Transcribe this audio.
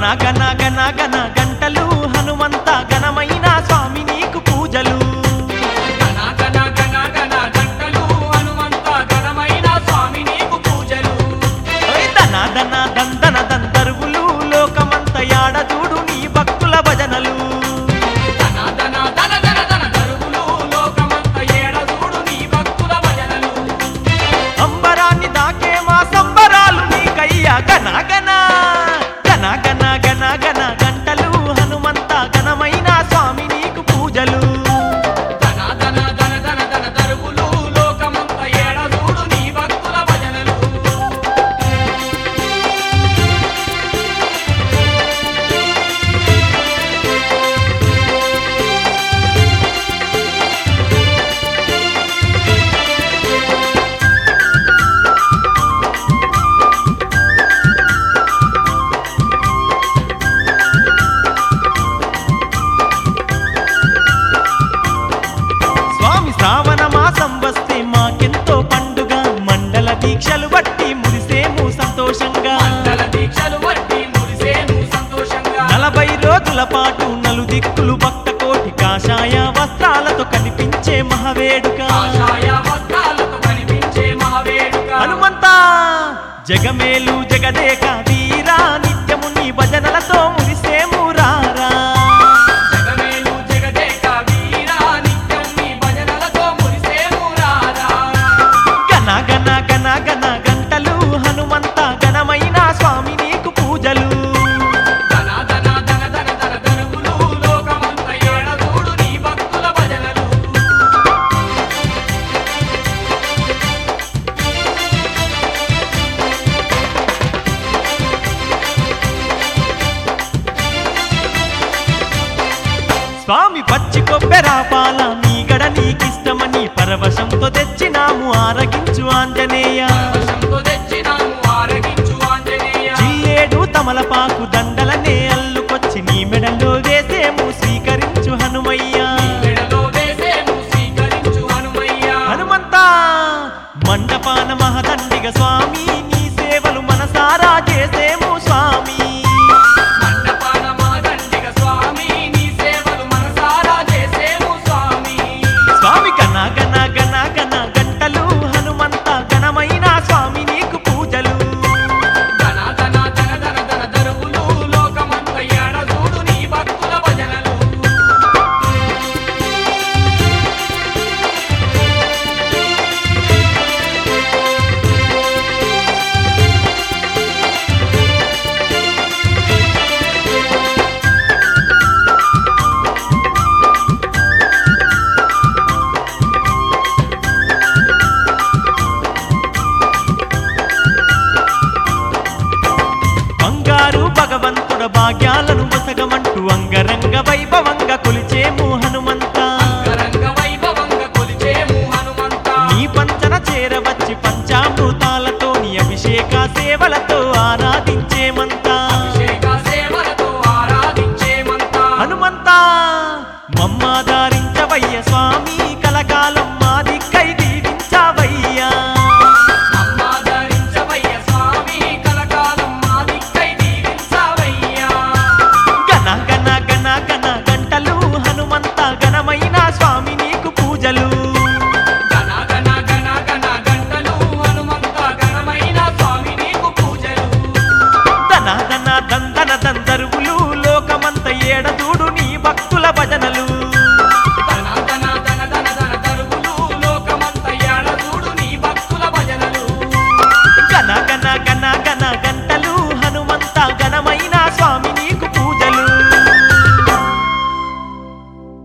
గన గన గన గన గంటలు హనుమంత ఘనమైన స్వామి నీకు పూజలు గణ గణ గణ గణ గంటలు హనుమంత ఘనమైన స్వామి నీకు పూజలు ఓయ్ దన దన దందన దందరువులు లోకమంత యాడ చూడు నీ భక్తుల భజనలు ధన ధన ధన ధన ధన దరువులు లోకమంత ఏడ చూడు నీ భక్తుల భజనలు అంబరాన్ని దాకే మా సంబరాలు నీకయ్యా గన గన గన గన గన గన గంటలు హనుమంత ఘనమైన స్వామి నీకు పూజలు ధన ధన ధన ధన ధన దరువులు లోకమంత ఏడ చూడు నీ భక్తుల భజనలు స్వామి శ్రావణ మాసం వస్తే మాకెంతో పండుగ మండల దీక్షలు బట్టి మురిసేము సంతోషంగా మండల దీక్షలు బట్టి మురిసేను సంతోషంగా నలభై రోజుల పాటు నలు దిక్కులు భక్త కోటి కాషాయ వస్త్రాలతో కనిపించే మహవేడుక కాషాయ వస్త్రాలతో కనిపించే మహావేడుక హనుమంత జగమేలు జగదేక వీరా నిత్యము నీ భజనలతో మురిసేము రారా జగమేలు జగదేక వీరా నిత్యం నీ భజనలతో మురిసేము రారా గన గన గన గన గంటలు హనుమంత ఘనమైన స్వామి నీకు పూజలు ధన ధన ధన ధన ధన ధనువులు లోకమంత ఏడ చూడు నీ భక్తుల భజనలు స్వామి పచ్చి కొబ్బెరా పాల మీగడ నీకిష్టమని పరవశంతో తెచ్చినాము ఆరగించు ఆంజనేయ పరవశంతో తెచ్చినాము ఆరగించు ఆంజనేయ జిల్లేడు తమలపాకు దండలనే అల్లుకొచ్చి నీ మెడలో వేసేము స్వీకరించు హనుమయ్య మెడలో వేసేము స్వీకరించు హనుమయ్య హనుమంత మండపాన మహదండిగ స్వామి నీ సేవలు మనసారా చేసేము స్వామి మండపాన మాదండిగ స్వామి నీ సేవలు మనసారా చేసేము స్వామి స్వామి గన గన గన గన గంటలు హనుమంత ఘనమైన స్వామి నీకు పూజలు ధన ధన ధన ధన ధన దరువులు లోకమంత ఏడ చూడు నీ భక్తుల భజనలు బంగారు భగవంతుడ భాగ్యాలను వసగమంటూ అంగరంగ వైభవంగా కొలిచేము హనుమంత రంగ వైభవంగా కొలిచేము హనుమంత నీ పంచన చేరవచ్చి పంచామృతాలతో నీ అభిషేక సేవలతో ఆరాధించ